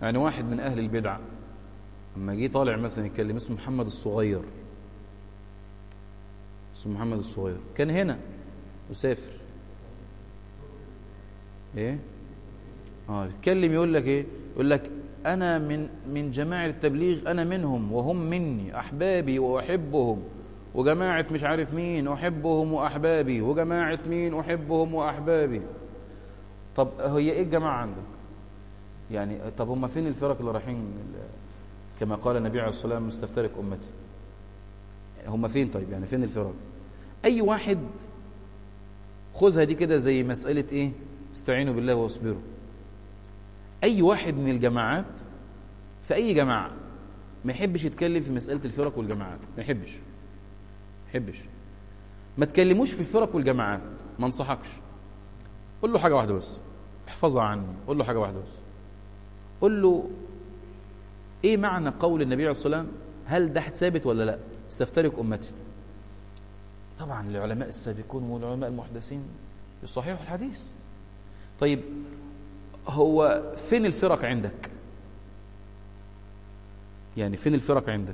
يعني واحد من أهل البدع لما جه طالع مثلا يتكلم اسمه محمد الصغير اسمه محمد الصغير كان هنا وسافر ايه اه يتكلم يقول لك ايه يقول لك انا من من جماعه التبليغ انا منهم وهم مني احبابي واحبهم وجماعه مش عارف مين احبهم واحبابي وجماعه مين احبهم واحبابي طب هي ايه الجماعه عندك يعني طب هم فين الفرق اللي رايحين كما قال النبي عليه الصلاه والسلام مستفترق امتي هم فين طيب يعني فين الفرق اي واحد خذها دي كده زي مساله ايه استعينوا بالله واصبروا اي واحد من الجماعات في اي جماعه ما يحبش يتكلم في مساله الفرق والجماعات ما يحبش ما يحبش ما تكلموش في الفرق والجماعات ما انصحكش قول له حاجه واحده بس احفظها عني قول له حاجه واحده بس قول له ايه معنى قول النبي عليه الصلاه والسلام هل ده ثابت ولا لا استفترق امتي طبعا العلماء السابقون والعلماء المحدثين يصححوا الحديث طيب هو فين الفرق عندك يعني فين الفرق عندك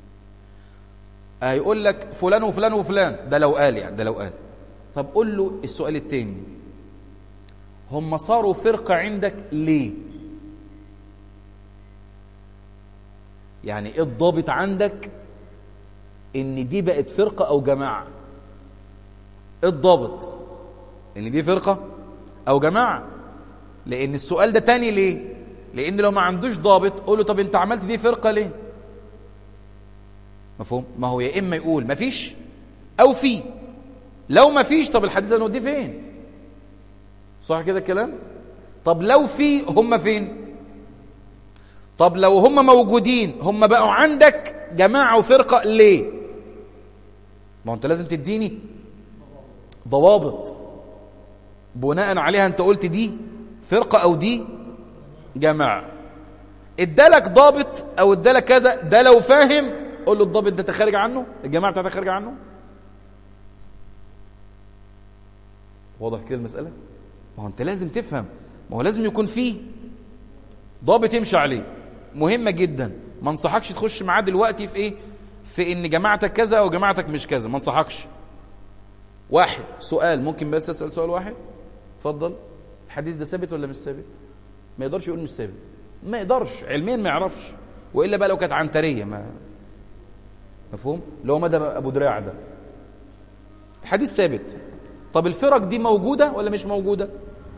هيقول لك فلان وفلان وفلان ده لو قال يعني ده لو قال طب قول له السؤال التاني هم صاروا فرقة عندك ليه يعني ايه الضابط عندك ان دي بقت فرقة او جماعة ايه الضابط ان دي فرقة او جماعة لان السؤال ده تاني ليه لان لو ما عندوش ضابط قول له طب انت عملت دي فرقة ليه مفهوم ما هو يا اما يقول ما فيش او في لو ما فيش طب الحديث ده نوديه فين صح كده الكلام طب لو في هم فين طب لو هم موجودين هم بقوا عندك جماعة وفرقة ليه ما انت لازم تديني ضوابط بناء عليها انت قلت دي فرقة او دي جماعة ادالك ضابط او ادالك كذا ده لو فاهم قول له الضابط ده خارج عنه الجماعة بتاعتك خارج عنه واضح كده المسألة ما هو انت لازم تفهم ما هو لازم يكون فيه ضابط يمشي عليه مهمة جدا ما انصحكش تخش معاه دلوقتي في ايه في ان جماعتك كذا او جماعتك مش كذا ما انصحكش واحد سؤال ممكن بس اسال سؤال واحد اتفضل الحديث ده ثابت ولا مش ثابت ما يقدرش يقول مش ثابت ما يقدرش علميا ما يعرفش والا بقى لو كانت عنتريه ما مفهوم اللي هو مدى ابو دراع ده الحديث ثابت طب الفرق دي موجوده ولا مش موجوده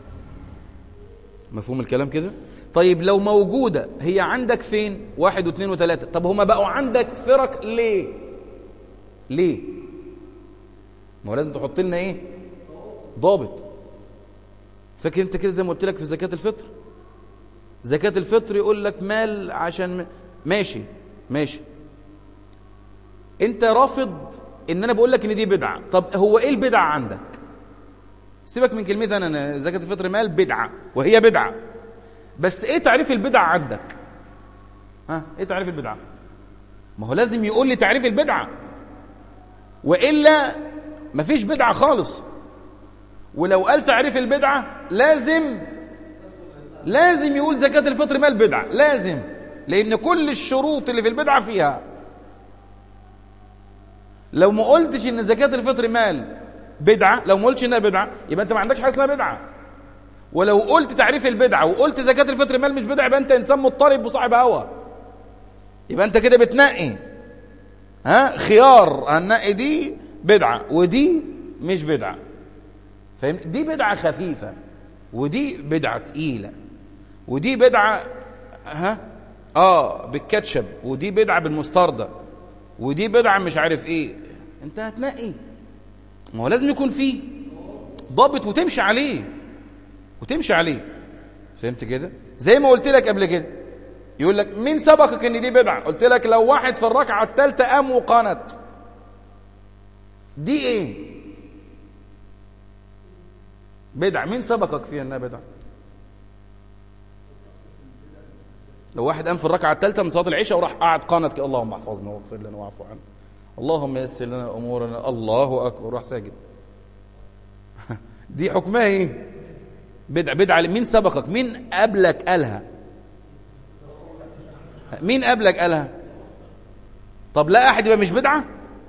مفهوم الكلام كده طيب لو موجودة هي عندك فين واحد واثنين وثلاثة طب هما بقوا عندك فرق ليه ليه ما هو لازم تحط لنا ايه ضابط فاكر انت كده زي ما قلت لك في زكاة الفطر زكاة الفطر يقول لك مال عشان ماشي ماشي انت رافض ان انا بقول لك ان دي بدعة طب هو ايه البدعة عندك سيبك من كلمتي انا زكاة الفطر مال بدعة وهي بدعة بس ايه تعريف البدعة عندك ها ايه تعريف البدعة ما هو لازم يقول لي تعريف البدعة وإلا مفيش بدعة خالص ولو قال تعريف البدعة لازم لازم يقول زكاة الفطر مال بدعة لازم لأن كل الشروط اللي في البدعة فيها لو ما قلتش ان زكاة الفطر مال بدعة لو ما قلتش انها بدعة يبقى انت ما عندكش حاجة اسمها بدعة ولو قلت تعريف البدعة وقلت زكاة الفطر مال مش بدعة يبقى انت انسان مضطرب وصاحب هوى يبقى انت كده بتنقي ها خيار هنقي دي بدعة ودي مش بدعة فاهم دي بدعة خفيفة ودي بدعة تقيلة ودي بدعة ها اه بالكاتشب ودي بدعة بالمستردة ودي بدعة مش عارف ايه انت هتنقي ما هو لازم يكون فيه ضابط وتمشي عليه وتمشي عليه فهمت كده زي ما قلت لك قبل كده يقول لك مين سبقك ان دي بدعه قلت لك لو واحد في الركعه الثالثه قام وقنت دي ايه بدعه مين سبقك فيها انها بدعه لو واحد قام في الركعه الثالثه من صلاه العشاء وراح قعد قنت كده اللهم احفظنا واغفر لنا واعف عنا اللهم يسر لنا امورنا الله اكبر راح ساجد دي حكمها ايه بدعة بدعة مين سبقك مين قبلك قالها مين قبلك قالها طب لا احد يبقى مش بدعه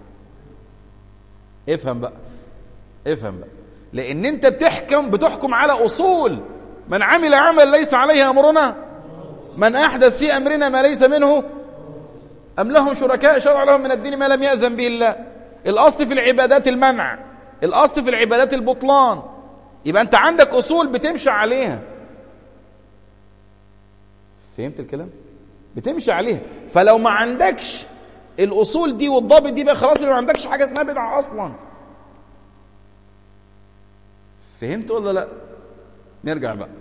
افهم بقى افهم بقى لان انت بتحكم بتحكم على اصول من عمل عمل ليس عليه امرنا من احدث في امرنا ما ليس منه ام لهم شركاء شرع لهم من الدين ما لم ياذن به الله الاصل في العبادات المنع الاصل في العبادات البطلان يبقى انت عندك اصول بتمشي عليها فهمت الكلام بتمشي عليها فلو ما عندكش الاصول دي والضابط دي بقى خلاص ما عندكش حاجه اسمها بدعه اصلا فهمت ولا لا نرجع بقى